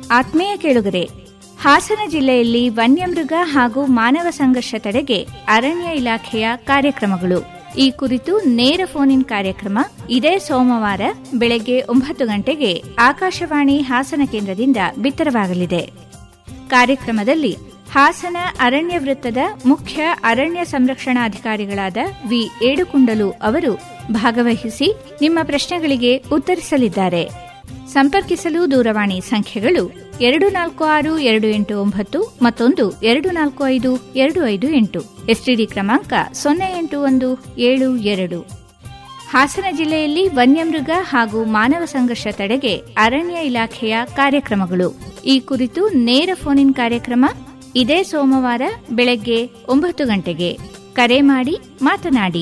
ಆತ್ಮೀಯ ಕೇಳುಗರೆ ಹಾಸನ ಜಿಲ್ಲೆಯಲ್ಲಿ ವನ್ಯಮೃಗ ಹಾಗೂ ಮಾನವ ಸಂಘರ್ಷ ತಡೆಗೆ ಅರಣ್ಯ ಇಲಾಖೆಯ ಕಾರ್ಯಕ್ರಮಗಳು ಈ ಕುರಿತು ನೇರ ಫೋನ್ ಇನ್ ಕಾರ್ಯಕ್ರಮ ಇದೇ ಸೋಮವಾರ ಬೆಳಗ್ಗೆ ಒಂಬತ್ತು ಗಂಟೆಗೆ ಆಕಾಶವಾಣಿ ಹಾಸನ ಕೇಂದ್ರದಿಂದ ಬಿತ್ತರವಾಗಲಿದೆ ಕಾರ್ಯಕ್ರಮದಲ್ಲಿ ಹಾಸನ ಅರಣ್ಯ ವೃತ್ತದ ಮುಖ್ಯ ಅರಣ್ಯ ಸಂರಕ್ಷಣಾಧಿಕಾರಿಗಳಾದ ವಿ ಏಡುಕುಂಡಲು ಅವರು ಭಾಗವಹಿಸಿ ನಿಮ್ಮ ಪ್ರಶ್ನೆಗಳಿಗೆ ಉತ್ತರಿಸಲಿದ್ದಾರೆ ಸಂಪರ್ಕಿಸಲು ದೂರವಾಣಿ ಸಂಖ್ಯೆಗಳು ಎರಡು ನಾಲ್ಕು ಆರು ಎರಡು ಎಂಟು ಒಂಬತ್ತು ಮತ್ತೊಂದು ಎರಡು ನಾಲ್ಕು ಐದು ಎರಡು ಐದು ಎಂಟು ಎಸ್ಟಿಡಿ ಕ್ರಮಾಂಕ ಸೊನ್ನೆ ಎಂಟು ಒಂದು ಏಳು ಎರಡು ಹಾಸನ ಜಿಲ್ಲೆಯಲ್ಲಿ ವನ್ಯಮೃಗ ಹಾಗೂ ಮಾನವ ಸಂಘರ್ಷ ತಡೆಗೆ ಅರಣ್ಯ ಇಲಾಖೆಯ ಕಾರ್ಯಕ್ರಮಗಳು ಈ ಕುರಿತು ನೇರ ಫೋನ್ ಇನ್ ಕಾರ್ಯಕ್ರಮ ಇದೇ ಸೋಮವಾರ ಬೆಳಗ್ಗೆ ಒಂಬತ್ತು ಗಂಟೆಗೆ ಕರೆ ಮಾಡಿ ಮಾತನಾಡಿ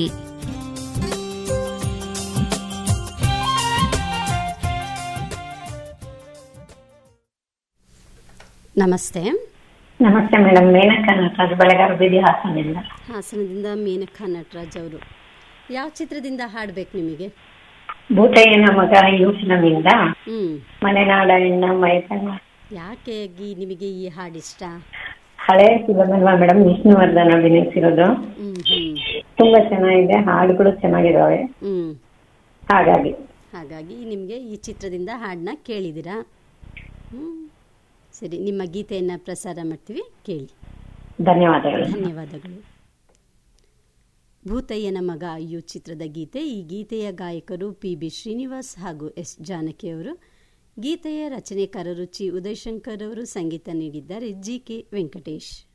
ನಮಸ್ತೆ ನಮಸ್ತೆ ಮೇಡಮ್ ಮೇನಕಾ ನಟರಾಜ್ ಬೆಳಗಾವಿ ಬೀದಿ ಹಾಸನದಿಂದ ಹಾಸನದಿಂದ ಮೇನಕಾ ನಟರಾಜ್ ಅವರು ಯಾವ ಚಿತ್ರದಿಂದ ಹಾಡ್ಬೇಕು ನಿಮಗೆ ಭೂತಯ್ಯನ ಮಗ ಯು ಫಿಲಮಿಂದ ಹ್ಮ್ ಮಲೆನಾಡ ಹೆಣ್ಣ ಮೈತಣ್ಣ ಯಾಕೆ ಗಿ- ನಿಮಗೆ ಈ ಹಾಡಿಷ್ಟ ಹಳೆ ಫಿಲಮ್ ಅಲ್ವಾ ಮೇಡಮ್ ವಿಷ್ಣುವರ್ಧನ್ ಅಭಿನಯಿಸಿರೋದು ಹ್ಮ್ ಹ್ಮ್ ತುಂಬಾ ಚೆನ್ನಾಗಿದೆ ಹಾಡುಗಳು ಚೆನ್ನಾಗಿದಾವೆ ಹ್ಮ್ ಹಾಗಾಗಿ ಹಾಗಾಗಿ ನಿಮಗೆ ಈ ಚಿತ್ರದಿಂದ ಹಾಡನ್ನ ಕೇಳಿದ್ದೀರಾ ಹ್ಮ್ ಸರಿ ನಿಮ್ಮ ಗೀತೆಯನ್ನು ಪ್ರಸಾರ ಮಾಡ್ತೀವಿ ಕೇಳಿ ಧನ್ಯವಾದಗಳು ಧನ್ಯವಾದಗಳು ಭೂತಯ್ಯನ ಮಗ ಅಯ್ಯು ಚಿತ್ರದ ಗೀತೆ ಈ ಗೀತೆಯ ಗಾಯಕರು ಪಿ ಬಿ ಶ್ರೀನಿವಾಸ್ ಹಾಗೂ ಎಸ್ ಜಾನಕಿ ಅವರು ಗೀತೆಯ ರಚನೆಕಾರರು ಚಿ ಉದಯಶಂಕರ್ ಅವರು ಸಂಗೀತ ನೀಡಿದ್ದಾರೆ ಜಿ ಕೆ ವೆಂಕಟೇಶ್